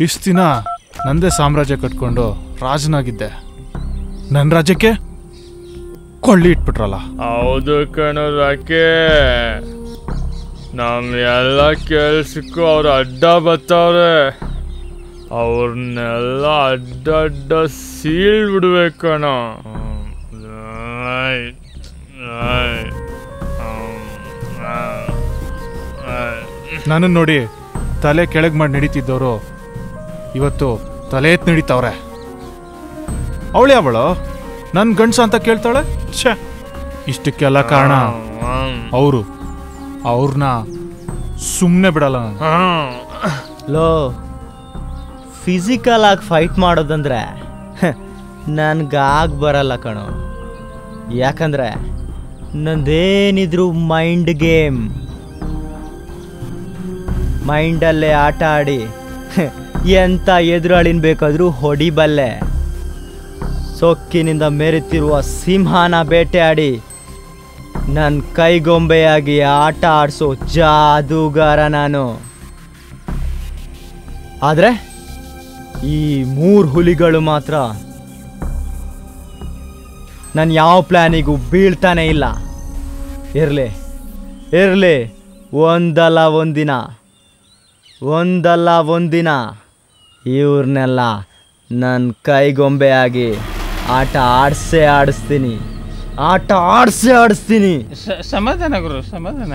ಇಷ್ಟು ದಿನ ನಂದೇ ಸಾಮ್ರಾಜ್ಯ ಕಟ್ಕೊಂಡು ರಾಜನಾಗಿದ್ದೆ ನನ್ನ ರಾಜ್ಯಕ್ಕೆ ಕೊಳ್ಳಿ ಇಟ್ಬಿಟ್ರಲ್ಲ ಹೌದು ಕಣೋ ರಾಕೆ ನಮ್ ಎಲ್ಲ ಕೆಲ್ಸಕ್ಕೂ ಅವ್ರು ಅಡ್ಡ ಬತ್ತವ್ರೆ ಅವ್ರನ್ನೆಲ್ಲ ಅಡ್ಡ ಅಡ್ಡ ಸೀಳ್ ಬಿಡ್ಬೇಕು ಕಣೋ Right, right. Um, right, right. ನನ್ನನ್ನು ನೋಡಿ ತಲೆ ಕೆಳಗೆ ಮಾಡಿ ನಡೀತಿದ್ದವರು ಇವತ್ತು ತಲೆ ಎತ್ತು ನಡೀತಾವ್ರೆ ಅವಳೆ ಅವಳು ನನ್ನ ಗಂಡ್ಸ ಅಂತ ಕೇಳ್ತಾಳೆ ಛೇ ಇಷ್ಟಕ್ಕೆಲ್ಲ ಕಾರಣ ಅವರು ಅವ್ರನ್ನ ಸುಮ್ಮನೆ ಬಿಡಲ್ಲ ನಾನು ಲೋ ಫಿಸಿಕಲ್ ಆಗಿ ಫೈಟ್ ಮಾಡೋದಂದ್ರೆ ನನ್ಗಾಗ್ ಬರಲ್ಲ ಕಣೋ ಯಾಕಂದ್ರೆ ನಂದೇನಿದ್ರು ಮೈಂಡ್ ಗೇಮ್ ಮೈಂಡಲ್ಲೇ ಆಟ ಆಡಿ ಎಂತ ಎದುರಾಳಿನ ಬೇಕಾದ್ರೂ ಹೊಡಿಬಲ್ಲೆ ಸೊಕ್ಕಿನಿಂದ ಮೆರೆತಿರುವ ಸಿಂಹನ ಬೇಟೆಯಾಡಿ ನನ್ನ ಕೈಗೊಂಬೆಯಾಗಿ ಆಟ ಆಡಿಸೋ ಜಾದೂಗಾರ ನಾನು ಆದರೆ ಈ ಮೂರು ಹುಲಿಗಳು ಮಾತ್ರ ನಾನು ಯಾವ ಪ್ಲ್ಯಾನಿಗೂ ಬೀಳ್ತಾನೆ ಇಲ್ಲ ಇರಲಿ ಇರಲಿ ಒಂದಲ್ಲ ಒಂದಿನ ಒಂದಲ್ಲ ಒಂದಿನ ಇವ್ರನ್ನೆಲ್ಲ ನನ್ನ ಕೈಗೊಂಬೆಯಾಗಿ ಆಟ ಆಡಿಸೇ ಆಡಿಸ್ತೀನಿ ಆಟ ಆಡಿಸೇ ಆಡಿಸ್ತೀನಿ ಸ- ಸಮಾಧಾನ ಗುರು ಸಮಾಧಾನ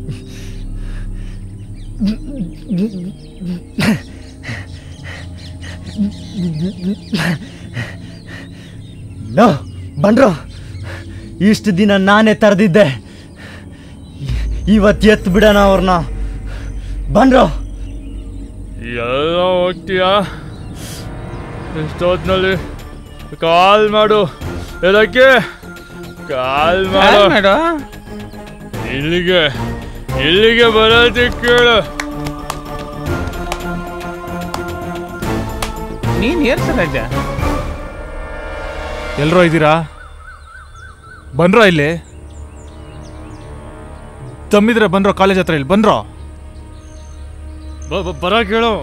ಲೋ ಬಂಡ್ರು ಇಷ್ಟು ದಿನ ನಾನೇ ತರೆದಿದ್ದೆ ಇವತ್ತು ಎತ್ತು ಬಿಡೋಣ ಅವ್ರನ್ನ ಬಂಡ್ರು ಎಲ್ಲ ಹೋಗ್ತೀಯಾ ಎಷ್ಟೊತ್ನಲ್ಲಿ ಕಾಲ್ ಮಾಡು ಇದಕ್ಕೆ ಕಾಲ್ ಮಾಡು ಕಾಲ್ ಮಾಡು. ಇಲ್ಲಿಗೆ ಇಲ್ಲಿಗೆ ಬರೋದಕ್ಕೆ ಕೇಳು ನೀನ್ ಏರ್ಸ ರಾಜ ಎಲ್ರೋ ಇದ್ದೀರಾ ಬಂದ್ರೋ ಇಲ್ಲಿ ತಮ್ಮಿದ್ರೆ ಬಂದ್ರೋ ಕಾಲೇಜ್ ಹತ್ರ ಇಲ್ಲಿ ಬಂದ್ರೋ ಬ- ಬ- ಬರ ಕೇಳು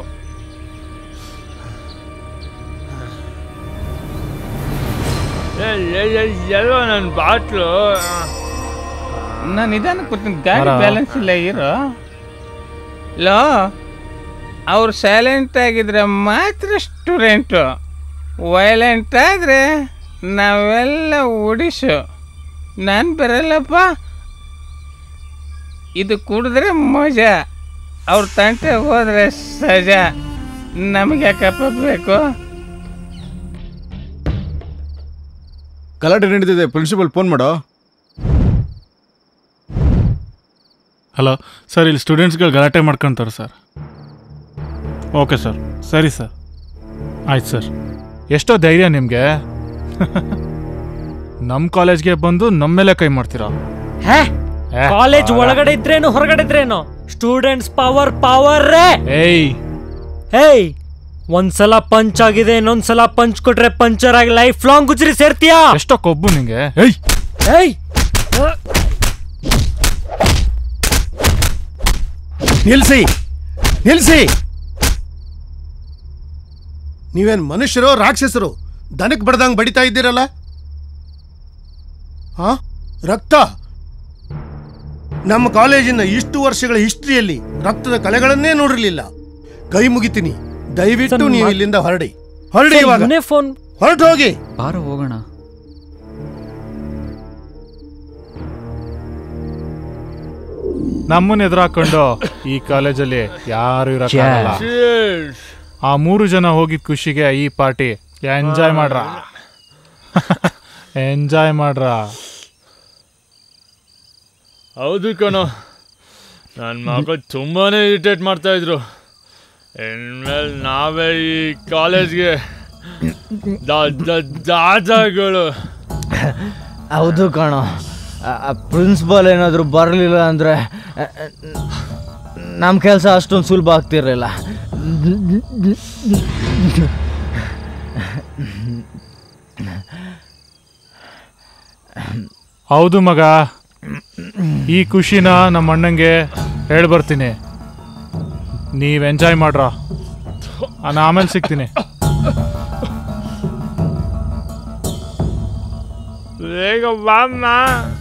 ಎಲ್ಲೋ ನನ್ನ ಬಾಟ್ಲು ನಾನು ನಿಧಾನಕ್ಕೆ ಕೂತೀನಿ ಗಾಡಿ ಬರ. ಬ್ಯಾಲೆನ್ಸ್ ಇಲ್ಲ ಇರೋ ಲೋ ಅವ್ರು ಸೈಲೆಂಟ್ ಆಗಿದ್ರೆ ಮಾತ್ರ ಸ್ಟೂಡೆಂಟು ವೈಲೆಂಟ್ ಆದರೆ ನಾವೆಲ್ಲ ಒಡಿಸು ನಾನು ಬರಲ್ಲಪ್ಪ ಇದು ಕುಡಿದ್ರೆ ಮಜಾ ಅವ್ರ ತಂಟೆ ಹೋದ್ರೆ ಸಜಾ ನಮಗೆ ಯಾಕಪ್ಪ ಬೇಕು ಗಲಾಟೆ ನಡೀತಿದೆ ಪ್ರಿನ್ಸಿಪಲ್ ಫೋನ್ ಮಾಡೋ ಹಲೋ ಸರ್ ಇಲ್ಲಿ ಸ್ಟೂಡೆಂಟ್ಸ್ಗಳು ಗಲಾಟೆ ಮಾಡ್ಕೊಂತಾರೆ ಸರ್ ಓಕೆ ಸರ್ ಸರಿ ಸರ್ ಆಯ್ತು ಸರ್ ಎಷ್ಟೋ ಧೈರ್ಯ ನಿಮಗೆ ನಮ್ಮ ಕಾಲೇಜ್ಗೆ ಬಂದು ನಮ್ಮ ಮೇಲೆ ಕೈ ಮಾಡ್ತೀರಾ ಹೇ ಏ, ಕಾಲೇಜ್ ಬಾರ. ಒಳಗಡೆ ಇದ್ರೇನು ಹೊರಗಡೆ ಇದ್ರೇನು ಸ್ಟೂಡೆಂಟ್ಸ್ ಪವರ್ ಪವರ್ ಏಯ್ ಹೇಯ್ ಒಂದ್ಸಲ ಪಂಚ್ ಆಗಿದೆ ಇನ್ನೊಂದ್ಸಲ ಪಂಚ್ ಕೊಟ್ರೆ ಪಂಚರ್ ಆಗಿ ಲೈಫ್ ಲಾಂಗ್ ಗುಜ್ರಿ ಸೇರ್ತೀಯಾ ಎಷ್ಟೋ ಕೊಬ್ಬು ನಿಂಗೆ ಏಯ್ ಏಯ್ ನಿಲ್ಸಿ ನಿಲ್ಸಿ ನೀವೇನ್ ಮನುಷ್ಯರೋ ರಾಕ್ಷಸರು ದನಕ್ಕೆ ಬಡ್ದಂಗ್ ಬಡಿತಾ ಇದ್ದೀರಲ್ಲ ಹಾ ರಕ್ತ ನಮ್ಮ ಕಾಲೇಜಿನ ಇಷ್ಟು ವರ್ಷಗಳ ಹಿಸ್ಟ್ರಿಯಲ್ಲಿ ರಕ್ತದ ಕಲೆಗಳನ್ನೇ ನೋಡಿರ್ಲಿಲ್ಲ ಕೈ ಮುಗಿತೀನಿ ದಯವಿಟ್ಟು ನೀವು ಇಲ್ಲಿಂದ ಹೊರಡಿ ಹೊರಡಿ ಸರ್, ಇವಾಗ ಇವನೇ ಫೋನ್ ಹೊರಟು ಹೋಗಿ ಬಾರ ಹೋಗೋಣ ನಮ್ಮನ್ನ ಎದುರಾಕೊಂಡು ಈ ಕಾಲೇಜಲ್ಲಿ ಯಾರು ಇರಕ್ಕಾಗಲ್ಲ ಆ ಮೂರು ಜನ ಹೋಗಿದ್ ಖುಷಿಗೆ ಈ ಪಾರ್ಟಿ ಎಂಜಾಯ್ ಮಾಡ್ರ ಎಂಜಾಯ್ ಮಾಡ್ರ ಹೌದು ಕಣೋ ನನ್ನ ಮಕ್ಕಳು ತುಂಬಾನೇ ಇರಿಟೇಟ್ ಮಾಡ್ತಾ ಇದ್ರು ಇನ್ಮೇಲೆ ನಾವೇ ಈ ಕಾಲೇಜ್ಗೆ ದಾದಾಗಳು ಹೌದು ಕಣೋ ಪ್ರಿನ್ಸಿಪಾಲ್ ಏನಾದರೂ ಬರಲಿಲ್ಲ ಅಂದರೆ ನಮ್ಮ ಕೆಲಸ ಅಷ್ಟೊಂದು ಸುಲಭ ಆಗ್ತಿರಲಿಲ್ಲ ಹೌದು ಮಗ ಈ ಖುಷಿನ ನಮ್ಮ ಅಣ್ಣಂಗೆ ಹೇಳ್ಬರ್ತೀನಿ ನೀವ್ ಎಂಜಾಯ್ ಮಾಡ್ರ ನಾನು ಆಮೇಲೆ ಸಿಗ್ತೀನಿ ಬೇಗ ಬಾಮ್ಮ